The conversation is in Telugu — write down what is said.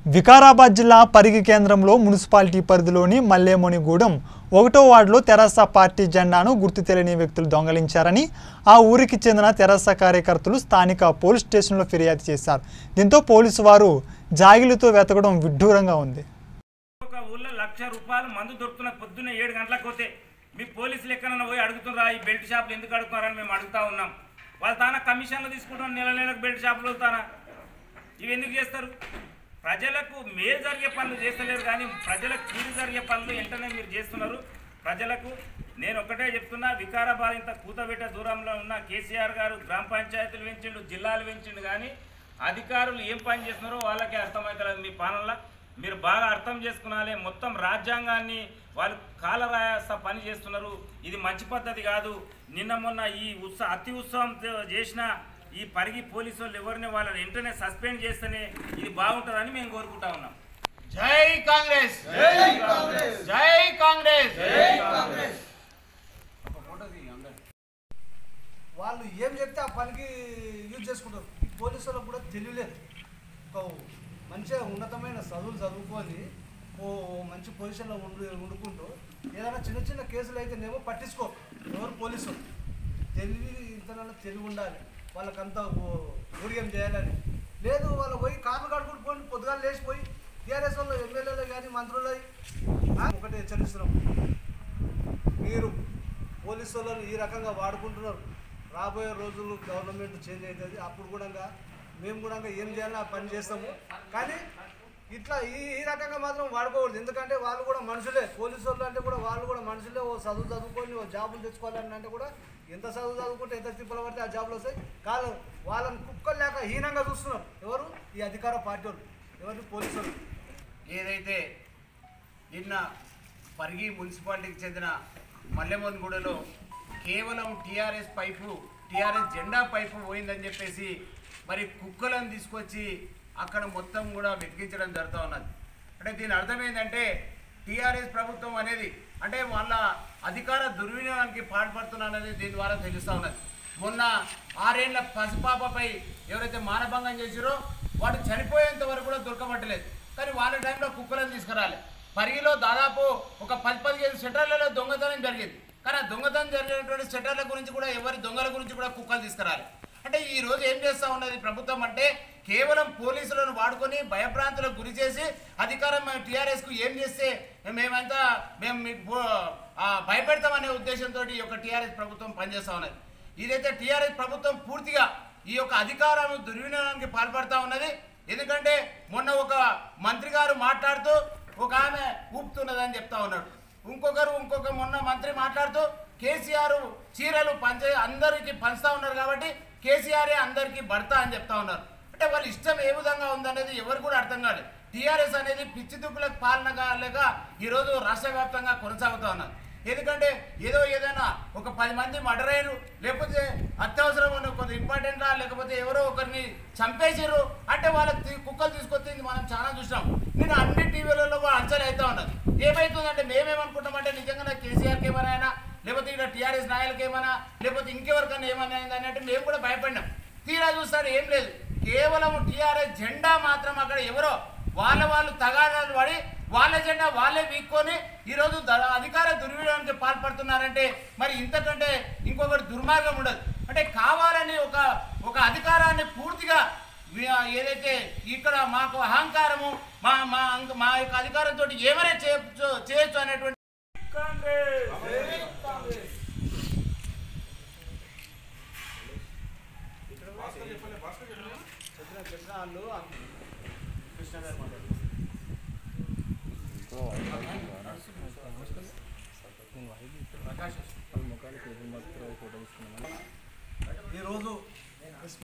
వికారాబాద్ జిల్లా పరిగి కేంద్రంలో మున్సిపాలిటీ పరిధిలోని మల్లేమొనిగూడెం ఒకటో వార్డులో తెరాస పార్టీ జెండాను గుర్తు తెలియని వ్యక్తులు దొంగలించారని ఆ ఊరికి చెందిన తెరాస కార్యకర్తలు స్థానిక పోలీస్ స్టేషన్లో ఫిర్యాదు చేశారు దీంతో పోలీసు వారు జాగిలితో వెతకడం విడ్డూరంగా ఉంది ఒక ఊళ్ళో లక్ష రూపాయలు మందు దొరుకుతున్న పొద్దున్నే ఏడు గంటలకు పోతే మీ పోలీసులు ఎక్కడన్నా పోయి అడుగుతున్నారా ఈ బెల్ట్ షాపులు ఎందుకు అడుగుతున్నారని మేము అడుగుతా ఉన్నాం వాళ్ళ తానా కమిషన్లు తీసుకుంటాం నెల నెలకు బెల్ట్ షాపులు తానా ఇవి ఎందుకు చేస్తారు ప్రజలకు మేలు జరిగే పనులు చేస్తలేరు కానీ ప్రజలకు కీడు జరిగే పనులు వెంటనే మీరు చేస్తున్నారు ప్రజలకు నేను ఒకటే చెప్తున్నా వికారాబాద్ ఇంత కూతబెట్ట దూరంలో ఉన్న కేసీఆర్ గారు గ్రామ పంచాయతీలు పెంచిండు జిల్లాలు పెంచిండు కానీ అధికారులు ఏం పని చేస్తున్నారో వాళ్ళకే అర్థమవుతలేదు మీ పాలనలో మీరు బాగా అర్థం చేసుకునాలి మొత్తం రాజ్యాంగాన్ని వాళ్ళు కాలరాయస పని చేస్తున్నారు ఇది మంచి పద్ధతి కాదు నిన్న మొన్న ఈ ఉత్సవ అతి ఉత్సవం తో- చేసిన ఈ పరిగి పోలీసు వాళ్ళు ఎవరిని వాళ్ళని వెంటనే సస్పెండ్ చేస్తేనే ఇది బాగుంటుందని మేము కోరుకుంటా ఉన్నాం జై కాంగ్రెస్ జై కాంగ్రెస్ జై కాంగ్రెస్ జై కాంగ్రెస్ వాళ్ళు ఏం చెప్తే ఆ పనికి యూజ్ చేసుకుంటారు ఈ పోలీసు వాళ్ళకు కూడా తెలియలేదు ఒక మంచిగా ఉన్నతమైన చదువులు చదువుకొని ఓ మంచి పొజిషన్లో ఉండి వండుకుంటూ ఏదైనా చిన్న చిన్న కేసులు అయితేనేమో పట్టించుకో ఎవరు పోలీసు తెలివి ఇంతనన్నా తెలివి ఉండాలి వాళ్ళకంతా ఊరియం చేయాలని లేదు వాళ్ళు పోయి కార్లు కడుకుంటూ పోయి పొద్దుగాలు లేచిపోయి టీఆర్ఎస్ వాళ్ళు ఎమ్మెల్యేలు కానీ మంత్రులు ఒకటి హెచ్చరిస్తున్నాం మీరు పోలీసు వాళ్ళని ఈ రకంగా వాడుకుంటున్నారు రాబోయే రోజులు గవర్నమెంట్ చేంజ్ అవుతుంది అప్పుడు కూడా మేము కూడా ఏం చేయాలని ఆ పని చేస్తాము కానీ ఇట్లా ఈ ఈ రకంగా మాత్రం వాడుకోకూడదు ఎందుకంటే వాళ్ళు కూడా మనుషులే పోలీసు వాళ్ళు అంటే కూడా వాళ్ళు కూడా మనుషులే ఓ చదువు చదువుకొని ఓ జాబులు తెచ్చుకోవాలని అంటే కూడా ఎంత చదువు చదువుకుంటే ఎంత తిప్పలు పడితే ఆ జాబులు వస్తాయి కాదు వాళ్ళని కుక్కలు లేక హీనంగా చూస్తున్నారు ఎవరు ఈ అధికార పార్టీ వాళ్ళు ఎవరు పోలీసు వాళ్ళు ఏదైతే నిన్న పరిగి మున్సిపాలిటీకి చెందిన మల్లెమోన్గూడలో కేవలం టీఆర్ఎస్ పైపు టీఆర్ఎస్ జెండా పైపు పోయిందని చెప్పేసి మరి కుక్కలను తీసుకొచ్చి అక్కడ మొత్తం కూడా వెతికించడం జరుగుతూ ఉన్నది అంటే దీని అర్థం ఏంటంటే టీఆర్ఎస్ ప్రభుత్వం అనేది అంటే వాళ్ళ అధికార దుర్వినియోగానికి పాల్పడుతున్నారనేది దీని ద్వారా తెలుస్తూ ఉన్నది మొన్న ఆరేళ్ల పసిపాపపై ఎవరైతే మానభంగం చేసిరో వాడు చనిపోయేంత వరకు కూడా దొరకబట్టలేదు కానీ వాళ్ళ టైంలో కుక్కలను తీసుకురాలి పరిగిలో దాదాపు ఒక పది పదిహేను షెటర్లలో దొంగతనం జరిగింది కానీ ఆ దొంగతనం జరిగినటువంటి షెటర్ల గురించి కూడా ఎవరి దొంగల గురించి కూడా కుక్కలు తీసుకురాలి అంటే ఈ రోజు ఏం చేస్తా ఉన్నది ప్రభుత్వం అంటే కేవలం పోలీసులను వాడుకొని భయభ్రాంతులకు గురి చేసి అధికారం టీఆర్ఎస్కు ఏం చేస్తే మేమంతా మేము మీకు పో- ఆ, భయపెడతామనే ఉద్దేశంతో ఈ యొక్క టీఆర్ఎస్ ప్రభుత్వం పనిచేస్తా ఉన్నది ఇదైతే టీఆర్ఎస్ ప్రభుత్వం పూర్తిగా ఈ యొక్క అధికారం దుర్వినియోగానికి పాల్పడతా ఉన్నది ఎందుకంటే మొన్న ఒక మంత్రి గారు మాట్లాడుతూ ఒక ఆమె ఊపుతున్నదని చెప్తా ఉన్నాడు ఇంకొకరు ఇంకొక మొన్న మంత్రి మాట్లాడుతూ కేసీఆర్ చీరలు పంచే అందరికీ పంచుతా ఉన్నారు కాబట్టి కేసీఆరే అందరికీ భర్త అని చెప్తా ఉన్నారు అంటే వాళ్ళ ఇష్టం ఏ విధంగా ఉందనేది ఎవరు కూడా అర్థం కాలేదు టీఆర్ఎస్ అనేది పిచ్చి దుక్కులకు పాలనగా లేక ఈరోజు రాష్ట్ర వ్యాప్తంగా కొనసాగుతూ ఉన్నారు ఎందుకంటే ఏదో ఏదైనా ఒక పది మంది మర్డర్ అయ్యారు లేకపోతే అత్యవసరం ఉన్న కొంత ఇంపార్టెంటా లేకపోతే ఎవరో ఒకరిని చంపేసారు అంటే వాళ్ళకి తీ- కుక్కలు తీసుకొచ్చింది మనం చాలా చూసాం నేను అన్ని టీవీలలో కూడా అంచనా అవుతా ఉన్నది ఏమవుతుందంటే మేమేమనుకుంటామంటే నిజంగా కేసీఆర్కి ఏమైనా అయినా లేకపోతే ఇక్కడ టీఆర్ఎస్ నాయకులకి ఏమైనా లేకపోతే ఇంకెవరికైనా ఏమైనా అయింది అన్నట్టు మేము కూడా భయపడినాం తీరా చూస్తారు ఏం లేదు కేవలం టీఆర్ఎస్ జెండా మాత్రం అక్కడ ఎవరో వాళ్ళ వాళ్ళు తగాదాలు పడి వాళ్ళ జెండా వాళ్ళే వీక్కొని ఈరోజు ద- అధికార దుర్వినియోగానికి పాల్పడుతున్నారంటే మరి ఇంతకంటే ఇంకొకటి దుర్మార్గం ఉండదు అంటే కావాలని ఒక ఒక అధికారాన్ని పూర్తిగా వి- ఏదైతే ఇక్కడ మాకు అహంకారము మా మా అంక- మా యొక్క అధికారంతో ఏమైనా చేయొచ్చు చేయొచ్చు అనేటువంటి చెప్పిన చెప్పిన వాళ్ళు కృష్ణ గారు మాట్లాడారు ఈరోజు